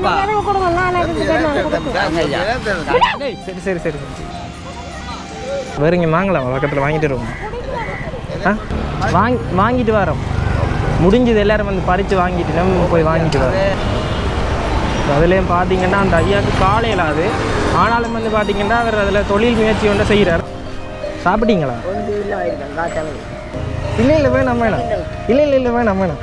எனக்கு கொடுங்க நான் எடுத்துட்டு நான் கொடுக்குறேன். டேய், சரி சரி சரி வேறுங்க வாங்கலாம் பக்கத்தில் வாங்கிட்டு வருவோம் ஆ வாங்கி வாங்கிட்டு வரோம் முடிஞ்சது எல்லாரும் வந்து பறித்து வாங்கிட்டு நம்ம போய் வாங்கிட்டு வரோம் அதுலேயும் பார்த்தீங்கன்னா அந்த ஐயாவுக்கு காலையில் அது ஆனாலும் வந்து பார்த்தீங்கன்னா அவர் அதில் தொழில் முயற்சி ஒன்று செய்கிறார் சாப்பிட்டீங்களா இல்லை இல்லை வேணாம் வேணாம் இல்லை இல்லை இல்லை வேணாம் வேணாம்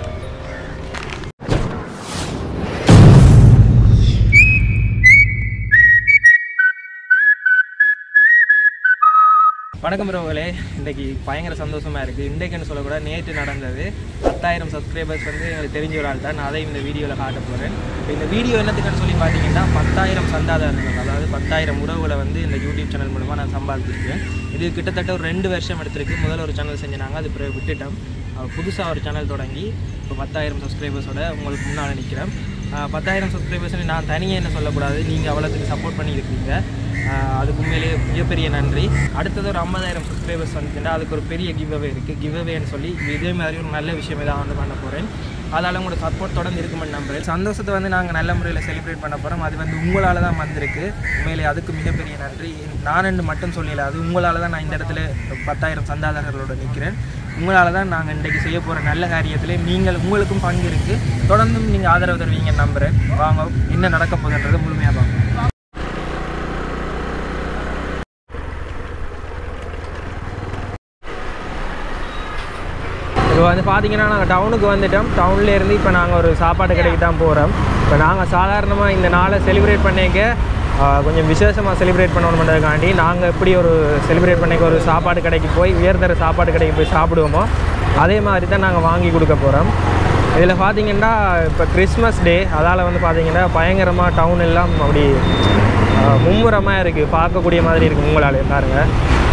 வணக்கம் ரோகலே இன்றைக்கி பயங்கர சந்தோஷமாக இருக்குது இன்றைக்குன்னு சொல்லக்கூட நேற்று நடந்தது பத்தாயிரம் சப்ஸ்கிரைபர்ஸ் வந்து எங்களுக்கு தெரிஞ்ச ஒரு ஆள் தான் நான் அதை இந்த வீடியோவில் காட்ட போகிறேன் இந்த வீடியோ என்னத்துக்குன்னு சொல்லி பார்த்தீங்கன்னா பத்தாயிரம் சந்தாதாரர்கள் அதாவது பத்தாயிரம் உறவுகளை வந்து இந்த யூடியூப் சேனல் மூலமாக நான் சம்பாதிச்சிருக்கேன் இது கிட்டத்தட்ட ஒரு ரெண்டு வருஷம் எடுத்திருக்கு முதல்ல ஒரு சேனல் செஞ்சினாங்க அது பிறகு விட்டுட்டோம் புதுசாக ஒரு சேனல் தொடங்கி இப்போ பத்தாயிரம் சப்ஸ்கிரைபர்ஸோட உங்களுக்கு முன்னால் நிற்கிறேன் பத்தாயிரம் சப்ஸ்கிரைபர்ஸ் நான் தனியாக என்ன சொல்லக்கூடாது நீங்கள் அவ்வளோத்துக்கு சப்போர்ட் பண்ணியிருக்கீங்க ஆஹ் அதுக்கு உண்மையிலேயே மிகப்பெரிய நன்றி அடுத்தது ஒரு ஐம்பதாயிரம் சப்ஸ்கிரைபர்ஸ் வந்துச்சுன்னா அதுக்கு ஒரு பெரிய கிவ் அவே இருக்குது கிவ் அவேன்னு சொல்லி இதே மாதிரி ஒரு நல்ல விஷயம் தான் வந்து பண்ண போகிறேன் அதால் உங்களோட சப்போர்ட் தொடர்ந்து இருக்குமென்னு நம்புறேன் சந்தோஷத்தை வந்து நாங்கள் நல்ல முறையில் செலிப்ரேட் பண்ண போகிறோம் அது வந்து உங்களால் தான் வந்திருக்கு உண்மையிலே அதுக்கு மிகப்பெரிய நன்றி நான் மட்டும் சொல்லல அது உங்களால் தான் நான் இந்த இடத்துல பத்தாயிரம் சந்தாதாரர்களோட நிற்கிறேன் உங்களால் தான் நாங்கள் இன்றைக்கு செய்ய போகிற நல்ல காரியத்திலே நீங்கள் உங்களுக்கும் பங்கு இருக்குது தொடர்ந்தும் நீங்கள் ஆதரவு தருவீங்கன்னு நம்புகிறேன் வாங்க என்ன நடக்க போகுதுன்றது முழுமையாக பார்ப்போம் இப்போ வந்து பார்த்தீங்கன்னா நாங்கள் டவுனுக்கு வந்துட்டோம் டவுன்ல இருந்து இப்போ நாங்கள் ஒரு சாப்பாடு கடைக்கு தான் போகிறோம் இப்போ நாங்கள் சாதாரணமாக இந்த நாளை செலிப்ரேட் பண்ணிக்க ஆ, கொஞ்சம் விசேஷமாக செலிப்ரேட் பண்ணணுன்றதுக்காண்டி நாங்கள் எப்படி ஒரு செலிப்ரேட் பண்ணிக்க ஒரு சாப்பாடு கடைக்கு போய் உயர்தர சாப்பாடு கடைக்கு போய் சாப்பிடுவோமோ அதே மாதிரி தான் நாங்கள் வாங்கி கொடுக்க போகிறோம் இதில் பார்த்தீங்கன்னா இப்போ கிறிஸ்மஸ் டே அதால் வந்து பார்த்தீங்கன்னா பயங்கரமாக டவுன் எல்லாம் அப்படி ஆ, மும்முரமாக இருக்குது பார்க்கக்கூடிய மாதிரி இருக்குது உங்களால் பாருங்கள்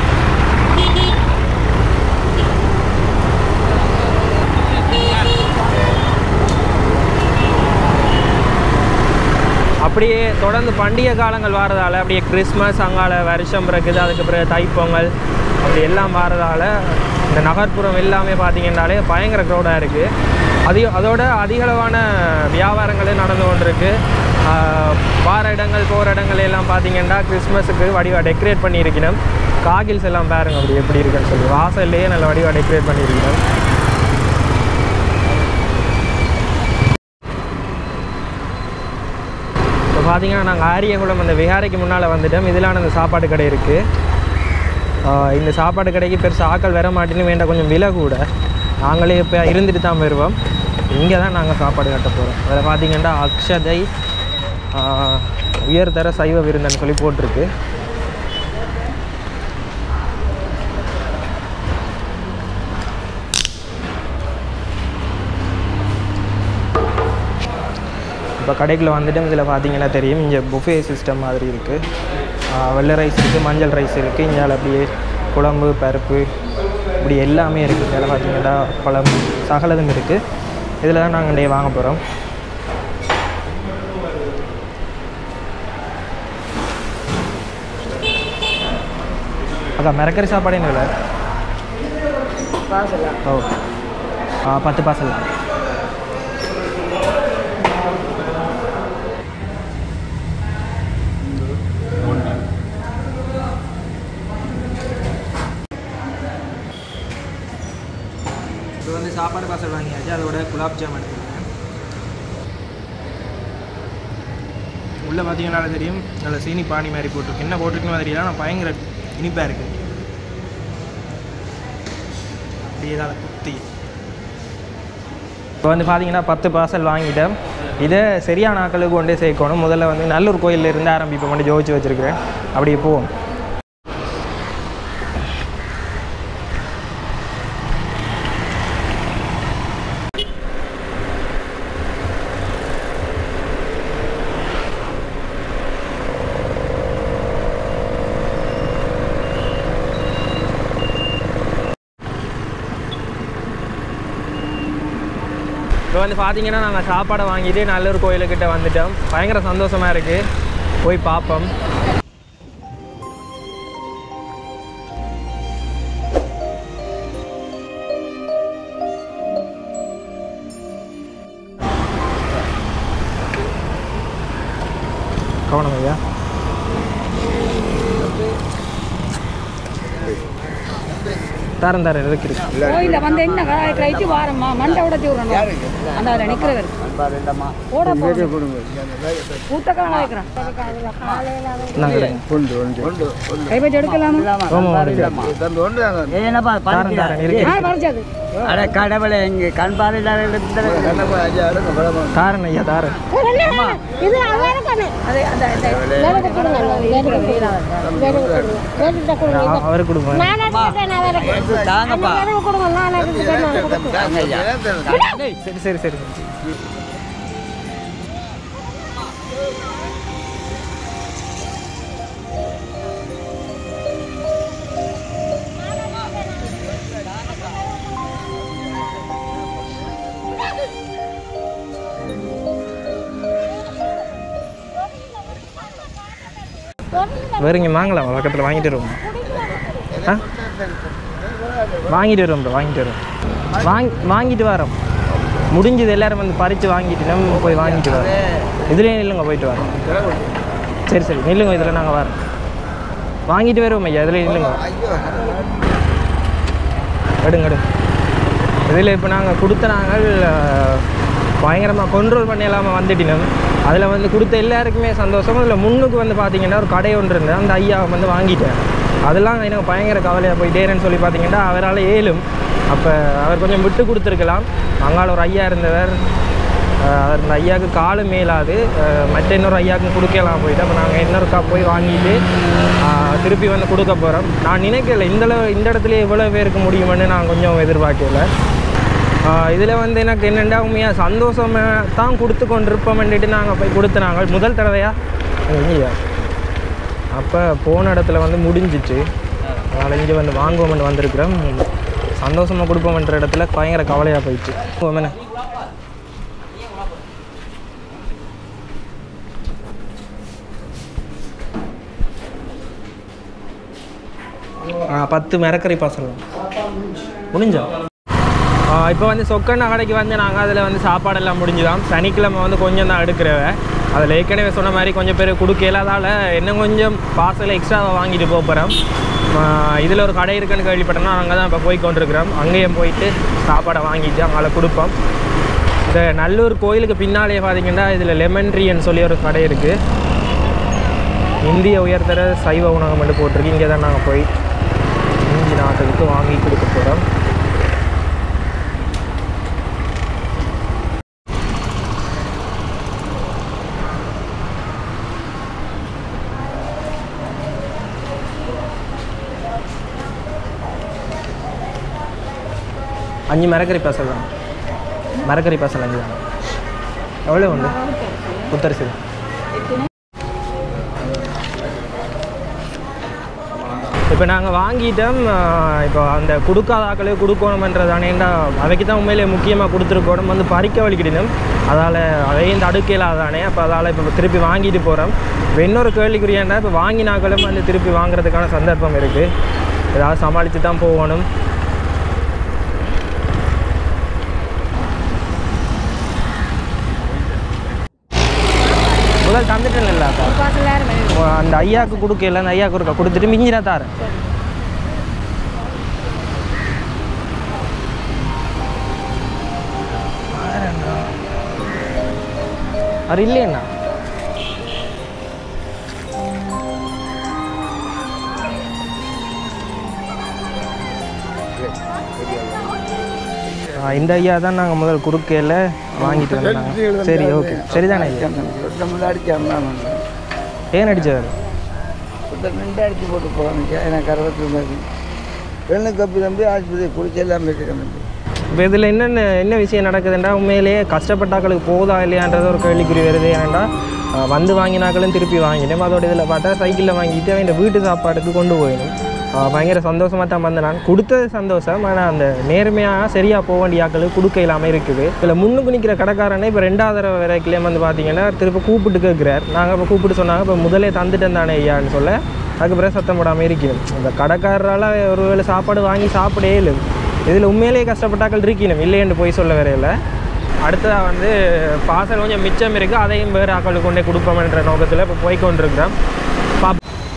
அப்படியே தொடர்ந்து பண்டிகை காலங்கள் வாரதால் அப்படியே கிறிஸ்மஸ் அங்கால வருஷம் பிறகுது அதுக்கு பிறகு தைப்பொங்கல் அப்படி எல்லாம் வாரதால் இந்த நகர்ப்புறம் எல்லாமே பார்த்தீங்கன்னாலே பயங்கர க்ரௌடாக இருக்குது அதிக அதோட அதிகளவான வியாபாரங்களும் நடந்து கொண்டிருக்கு ஆஹ் வார இடங்கள் போகிற இடங்கள் எல்லாம் பார்த்தீங்கன்னா கிறிஸ்மஸுக்கு வடிவாக டெக்கரேட் பண்ணியிருக்கணும் காகில்ஸ் எல்லாம் பாருங்க அப்படி எப்படி இருக்குன்னு சொல்லி வாசல்லையே நல்ல வடிவாக டெக்கரேட் பண்ணியிருக்கணும் இப்போ பார்த்தீங்கன்னா நாங்கள் ஆரியகுளம் அந்த விகாரைக்கு முன்னால் வந்துட்டோம் இதிலான அந்த சாப்பாடு கடை இருக்குது இந்த சாப்பாடு கடைக்கு பெருசு ஆக்கள் வர மாட்டேன்னு வேண்டாம் கொஞ்சம் விலை கூட நாங்களே இப்போ இருந்துட்டு தான் வருவோம் இங்கே தான் நாங்கள் சாப்பாடு கட்ட போகிறோம் அதில் பார்த்தீங்கன்னா அக்ஷதை ஆஹ், உயர்தர சைவ விருந்தன்னு சொல்லி போட்டிருக்கு இப்போ கடைக்குள்ள வந்துட்டு இதில் பார்த்தீங்கன்னா தெரியும் இங்கே புஃபே சிஸ்டம் மாதிரி இருக்குது வெள்ளை ரைஸ் இருக்குது மஞ்சள் ரைஸ் இருக்குது இங்கே அப்படியே குழம்பு பருப்பு இப்படி எல்லாமே இருக்குது இதில் பார்த்தீங்கன்னா பழம் சகலதும் இருக்குது இதில் தான் நாங்கள் டே வாங்க போகிறோம் அக்கா மிரக்கறி சாப்பாடு என்ன விலை ஓ ஆ பத்து பார்சல் இப்போ வந்து சாப்பாடு பார்சல் வாங்கியாச்சு அதோட குலாப் ஜாம் எடுத்துருக்கேன் உள்ளே பார்த்தீங்கன்னா தெரியும் நல்ல சீனி பானி மாதிரி போட்டிருக்கு என்ன போட்டிருக்குன்னு தெரியல ஆனால் பயங்கர இனிப்பாக இருக்குது அப்படியே தான் குத்தி இப்போ வந்து பார்த்தீங்கன்னா பத்து பார்சல் வாங்கிட்டேன் இதை சரியான ஆக்களுக்கு கொண்டே சேர்க்கணும் முதல்ல வந்து நல்லூர் கோயிலில் இருந்து ஆரம்பிப்போம் மட்டும் ஜோதிச்சு வச்சுருக்கிறேன் அப்படியே போவோம் இப்போ வந்து பார்த்தீங்கன்னா நாங்கள் சாப்பாடை வாங்கிட்டு நல்லூர் கோயிலுக்கிட்ட வந்துட்டோம் பயங்கர சந்தோஷமாக இருக்குது போய் பார்ப்போம் கவனம் ஐயா தரேன் தரேன் இருக்கு இருக்கு கோயில வந்து என்ன கடாய் கழிச்சு வாரம்மா மண்டை உடச்சி விடணும் அந்த அதில் நிற்கிறவர் ஓட ஊத்தக்கான வைக்கிறான் நாங்கள் கை வச்சு எடுக்கலாமா தம்பி ஒன்று என்னப்பா தரேன் தரேன் இருக்கு யார் பறிச்சது அட கடவுளே இங்க கண் பார்வையில்லாத கண்ணப்பா ஐயா எடுங்க படமா தாரேன் ஐயா தாரேன் இது அது அந்த அ- அவருக்கு கொடுப்பேன் தாங்கப்பா சரி சரி சரி வேறுங்க வாங்கலாம் பக்கத்தில் வாங்கிட்டு வருவோம் ஆ வாங்கிட்டு வருவோம் bro, வாங்கிட்டு வருவோம் வாங்கி வாங்கிட்டு வரோம் முடிஞ்சது எல்லாரும் வந்து பறித்து வாங்கிட்டு நம்ம போய் வாங்கிட்டு வரோம் இதுலேயே நில்லுங்க போயிட்டு வரோம் சரி சரி நில்லுங்க இதில் நாங்கள் வரோம் வாங்கிட்டு வருவோம் ஐயா இதில் நில்லுங்க எடுங்க எடுங்க இதில் இப்போ நாங்கள் கொடுத்த நாங்கள் பயங்கரமாக கண்ட்ரோல் பண்ணி இல்லாமல் வந்துட்டினோம் அதில் வந்து கொடுத்த எல்லாருக்குமே சந்தோஷம் அதில் முன்னுக்கு வந்து பார்த்தீங்கன்னா ஒரு கடை ஒன்று இருந்தது அந்த ஐயா வந்து வாங்கிட்டேன் அதெல்லாம் எனக்கு பயங்கர கவலையாக போயிட்டேன்னு சொல்லி பார்த்தீங்கன்னா அவரால் ஏலும் அப்போ அவர் கொஞ்சம் விட்டு கொடுத்துருக்கலாம் அங்கால ஒரு ஐயா இருந்தவர் அஹ் அவர் இந்த ஐயாவுக்கு காலு மேலாது அஹ் மற்ற இன்னொரு ஐயாவுக்கும் கொடுக்கலாம் போயிட்டு அப்போ நாங்கள் இன்னொருக்கா போய் வாங்கிட்டு அஹ் திருப்பி வந்து கொடுக்க போகிறோம் நான் நினைக்கல இந்த அளவு இந்த இடத்துல இவ்வளோ பேருக்கு முடியுமென்னு நான் கொஞ்சம் எதிர்பார்க்கல இதில் வந்து எனக்கு என்னென்னா உண்மையாக சந்தோஷமாக தான் கொடுத்து கொண்டிருப்போம்னுட்டு நாங்கள் போய் கொடுத்து நாங்கள் முதல் தடவையா இல்லையா அப்போ போன இடத்துல வந்து முடிஞ்சிச்சு அதனால் இங்கே வந்து வாங்குவோம்னு வந்திருக்கிறோம் சந்தோஷமாக கொடுப்போம்ன்ற இடத்துல பயங்கர கவலையாக போயிடுச்சு போமேண்ணே ஆ பத்து மிரக்கறி பாசல் முடிஞ்சா இப்போ வந்து சொக்கண்ணா கடைக்கு வந்து நாங்கள் அதில் வந்து சாப்பாடெல்லாம் முடிஞ்சுதான் சனிக்கிழமை வந்து கொஞ்சம் தான் எடுக்கிறவ அதில் ஏற்கனவே சொன்ன மாதிரி கொஞ்சம் பேர் கொடுக்கல அதால் இன்னும் கொஞ்சம் பார்சல் எக்ஸ்ட்ராவாக வாங்கிட்டு போக போகிறோம் இதில் ஒரு கடை இருக்குன்னு கேள்விப்பட்டோம்னா அங்கே தான் இப்போ போய் கொண்டிருக்கிறோம் அங்கேயும் போயிட்டு சாப்பாடை வாங்கிட்டு அங்கே கொடுப்போம் இந்த நல்லூர் கோயிலுக்கு பின்னாலேயே பார்த்தீங்கன்னா இதில் லெமன் ட்ரீன்னு சொல்லி ஒரு கடை இருக்குது இந்திய உயர்தர சைவ உணவகம் மட்டும் போட்டிருக்கு இங்கே தான் நாங்கள் போய் இஞ்சி நாட்டுக்கு வாங்கி கொடுக்க போகிறோம் அஞ்சு மரக்கறி பசல் தான் மரக்கறி பசல் அஞ்சு தான் எவ்வளோ உண்டு புத்தரிசி தான் இப்போ நாங்கள் வாங்கிட்டோம் ஆஹ் இப்போ அந்த கொடுக்காத ஆக்களே கொடுக்கணுமன்றதானேண்டா அவைக்கு தான் உண்மையிலே முக்கியமாக கொடுத்துருக்கணும் வந்து பறிக்க வலிக்கிடணும் அதால் அதையும் இந்த அடுக்கையிலாதானே அப்போ அதால் இப்போ திருப்பி வாங்கிட்டு போகிறோம் இப்போ இன்னொரு கேள்விக்குரியாண்டா இப்போ வாங்கினாக்களும் வந்து திருப்பி வாங்குறதுக்கான சந்தர்ப்பம் இருக்குது ஏதாவது சமாளித்து தான் போகணும் முதல் தந்துட்டேன் இல்லை அக்கா பாசல் யாரும் வேணும். அந்த ஐயாவுக்கு கொடுக்கல அந்த ஐயாவுக்கு இருக்கா கொடுத்துட்டு மிஞ்சினா தாரேன் அது இல்லையண்ணா ஆ, இந்த ஐயா தான் நாங்கள் முதல் குறுக்கையில் வாங்கிட்டு வந்தாங்க சரி ஓகே சரிதானே ஐயா அடிச்சாங்க ஏன் அடிச்சார் ரெண்டு அடிச்சு போட்டு போகிறாங்க எனக்கு அறுபத்தி ஒன்பது பெண்ணு கப்பி தம்பி ஆஸ்பத்திரி குடிச்சு எல்லாம் போயிட்டு இப்போ இதில் என்னென்ன என்ன விஷயம் நடக்குதுன்றா உண்மையிலேயே கஷ்டப்பட்டாக்களுக்கு போதா இல்லையான்றது ஒரு கேள்விக்குறி வருது ஏன்னா அஹ், வந்து வாங்கினாக்களும் திருப்பி வாங்கிட்டோம் அதோட இதில் பார்த்தா சைக்கிளில் வாங்கிட்டு அவன் வீட்டு சாப்பாட்டுக்கு கொண்டு போயிடும் அஹ், பயங்கர சந்தோஷமாக தான் வந்து நான் கொடுத்தது சந்தோஷம் ஆனால் அந்த நேர்மையாக சரியாக போக வேண்டிய ஆக்களுக்கு கொடுக்க இல்லாமல் இருக்குது இதில் முன்னுக்கு நிற்கிற கடைக்காரனே இப்போ ரெண்டாவது தடவை வரைக்கும் வந்து பார்த்தீங்கன்னா திருப்பி கூப்பிட்டு கேட்குறார் நாங்கள் இப்போ கூப்பிட்டு சொன்னாங்க இப்போ முதலே தந்துட்டேன் தானே ஐயான்னு சொல்ல அதுக்கு பிறகு சத்தம் போடாமல் இருக்கணும் அந்த கடைக்காரரால் ஒரு வேளை சாப்பாடு வாங்கி சாப்பிடே இல்லை இதில் உண்மையிலேயே கஷ்டப்பட்டாக்கள் இருக்கணும் இல்லைன்னு போய் சொல்ல வரையில அடுத்ததாக வந்து பார்சல் கொஞ்சம் மிச்சம் இருக்குது அதையும் வேறு ஆக்களுக்கு கொண்டே கொடுப்போம்ன்ற நோக்கத்தில் இப்போ போய் கொண்டிருக்கிறோம் பாப்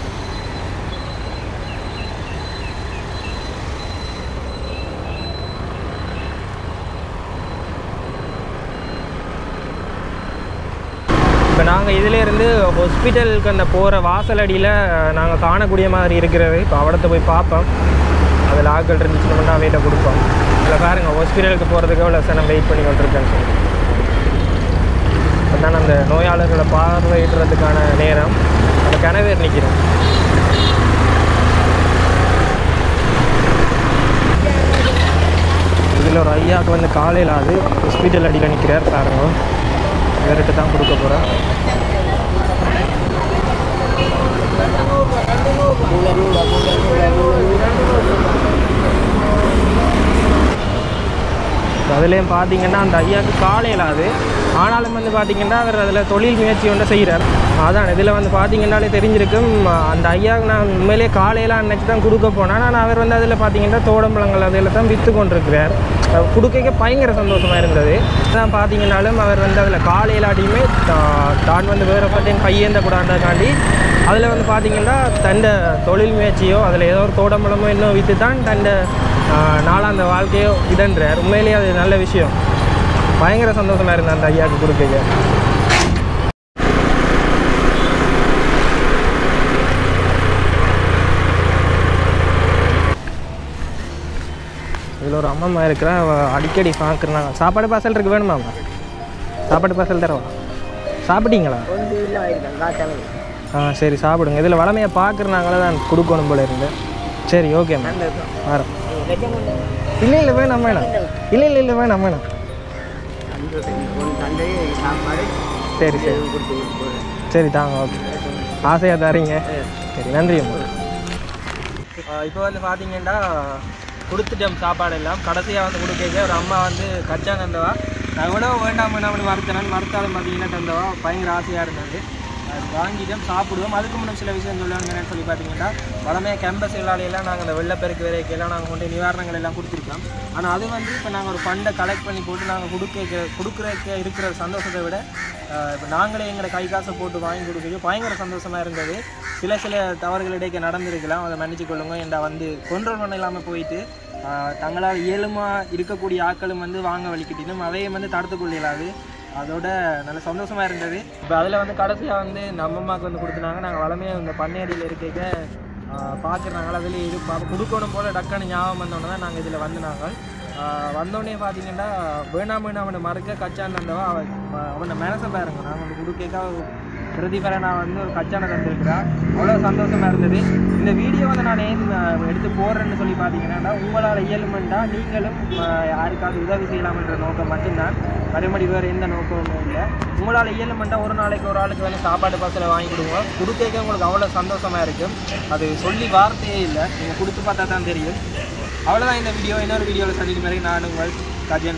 இப்போ நாங்கள் இதிலேருந்து ஹாஸ்பிட்டலுக்கு அந்த போகிற வாசலடியில் நாங்கள் காணக்கூடிய மாதிரி இருக்கிறது இப்போ அவடத்தை போய் பார்ப்போம் அதில் ஆட்கள் இருந்துச்சுன்னு மட்டும் அவையிட்ட கொடுப்போம் இல்லை பாருங்க ஹாஸ்பிட்டலுக்கு போகிறதுக்கு எவ்வளோ சனம் வெயிட் பண்ணி கொண்டிருக்கேன்னு சொல்லி அதான் அந்த நோயாளர்களை பார்வையிடுறதுக்கான நேரம் அந்த கனவேர் நிற்கிறோம் இதில் ஒரு ஐயாவுக்கு வந்து காலையில் அது ஹாஸ்பிட்டல் அடியில் நிற்கிறார் பாருங்க வேறுட்டு தான் கொடுக்க போகிறேன் அதுலேயும் பார்த்தீங்கன்னா அந்த ஐயாவுக்கு காலையில் அது ஆனாலும் வந்து பார்த்தீங்கன்னா அவர் அதில் தொழில் முயற்சி ஒன்று செய்கிறார் அதான் இதில் வந்து பார்த்தீங்கன்னாலே தெரிஞ்சிருக்கும் அந்த ஐயாவுக்கு நான் உண்மையிலேயே காலையில் அன்னைக்கு தான் கொடுக்க போனேன் ஆனால் அவர் வந்து அதில் பார்த்தீங்கன்னா தோடம்பழங்கள் அதில் தான் விற்று கொண்டிருக்கிறார் அஹ் கொடுக்க பயங்கர சந்தோஷமாக இருந்தது அதான் பார்த்தீங்கன்னாலும் அவர் வந்து அதில் காலையில் அடியுமே தா- தான் வந்து வேறு பட்டையும் கையேந்த கூடாண்டதுக்காண்டி அதில் வந்து பார்த்தீங்கன்னா தண்ட தொழில் முயற்சியோ அதில் ஏதோ ஒரு தோடம்பழமோ இன்னும் விற்று தான் தண்ட நாளாந்த வாழ்க்கையோ இதன்றார் உண்மையிலேயே அது நல்ல விஷயம் பயங்கர சந்தோஷமாக இருந்தேன் அந்த ஐயாவுக்கு கொடுக்க இதில் ஒரு அம்மம்மா இருக்கிறா அவ அடிக்கடி பார்க்குறாங்க சாப்பாடு பார்சல் இருக்கு வேணுமாம்மா சாப்பாடு பார்சல் தரவா சாப்பிட்டீங்களா ஆ சரி சாப்பிடுங்க இதில் வளமையை பார்க்குறனாங்களே தான் கொடுக்கணும் போல இருந்து சரி ஓகே மேம் வரோம் இல்லை இல்லை வேணாம் வேணாம் இல்லை இல்லை இல்லை வேணாம் வேணாம் சரி சரி சரி தாங்க ஓகே ஆசையாக தரீங்க சரி நன்றி அம்மா இப்போ வந்து பார்த்தீங்கன்னா கொடுத்துட்டோம் சாப்பாடு எல்லாம் கடைசியாக வந்து கொடுக்க ஒரு அம்மா வந்து கச்சா தந்தவா நான் எவ்வளோ வேண்டாம் வேண்டாம்னு மறுத்தேன் மறுத்தாலும் பார்த்தீங்கன்னா தந்தவா பயங்கர ஆசையாக இருந்தது அது வாங்கிட்டோம் சாப்பிடுவோம் அதுக்கு முன்னாடி சில விஷயம் சொல்லுவாங்க என்னன்னு சொல்லி பார்த்தீங்கன்னா வளமையாக கேம்பஸ் எல்லாம் நாங்கள் அந்த வெள்ளப்பெருக்கு வேலைக்கெல்லாம் நாங்கள் கொண்டு நிவாரணங்கள் எல்லாம் கொடுத்துருக்கோம் ஆனால் அது வந்து இப்போ நாங்கள் ஒரு ஃபண்டை கலெக்ட் பண்ணி போட்டு நாங்கள் கொடுக்க கொடுக்குறதுக்கு இருக்கிற சந்தோஷத்தை விட இப்போ நாங்களே எங்களை கை காசை போட்டு வாங்கி கொடுக்குறது பயங்கர சந்தோஷமாக இருந்தது சில சில தவறுகள் இடையே நடந்திருக்கலாம் அதை மன்னிச்சு கொள்ளுங்க என்டா வந்து கொண்ட்ரோல் பண்ண இல்லாமல் போயிட்டு ஆஹ் தங்களால் இயலுமா இருக்கக்கூடிய ஆட்களும் வந்து வாங்க வலிக்கிட்டினும் அதையும் வந்து தடுத்து கொள்ளலாது அதோட நல்ல சந்தோஷமாக இருந்தது இப்போ அதில் வந்து கடைசியாக வந்து நம்ம அம்மாவுக்கு வந்து கொடுத்துனாங்க நாங்கள் வளமையாக இந்த பண்ணையடியில் இருக்க பார்க்குறாங்களா அதில் இது பா- கொடுக்கணும் போல் டக்குன்னு ஞாபகம் வந்தோன்னே தான் நாங்கள் இதில் வந்து நாங்கள் வந்தோடனே பார்த்தீங்கன்னா வேணாம் வேணாம் அவனை மறுக்க கச்சான் தந்தவா அவன் அவனை மனசை பாருங்க நாங்கள் வந்து கொடுக்க பிரதிபலனா வந்து ஒரு கச்சானை தந்திருக்கிறான் அவ்வளோ சந்தோஷமா இருந்தது இந்த வீடியோ வந்து நான் ஏன் அஹ், எடுத்து போடுறேன்னு சொல்லி பார்த்தீங்கன்னா உங்களால் இயலுமெண்டா நீங்களும் அஹ், யாருக்காவது உதவி செய்யலாம்ன்ற நோக்கம் மட்டும்தான் மறுபடி வேறு எந்த நோக்கமும் இல்லை உங்களால் இயலுமெண்டா ஒரு நாளைக்கு ஒரு ஆளுக்கு வந்து சாப்பாடு பாசலை வாங்கி கொடுங்க கொடுக்க உங்களுக்கு அவ்வளோ சந்தோஷமா இருக்கும் அது சொல்லி வார்த்தையே இல்லை நீங்கள் கொடுத்து பார்த்தா தான் தெரியும் அவ்வளோதான் இந்த வீடியோ இன்னொரு வீடியோவில் சந்திக்கும் வரை நான் உங்கள் கஜன்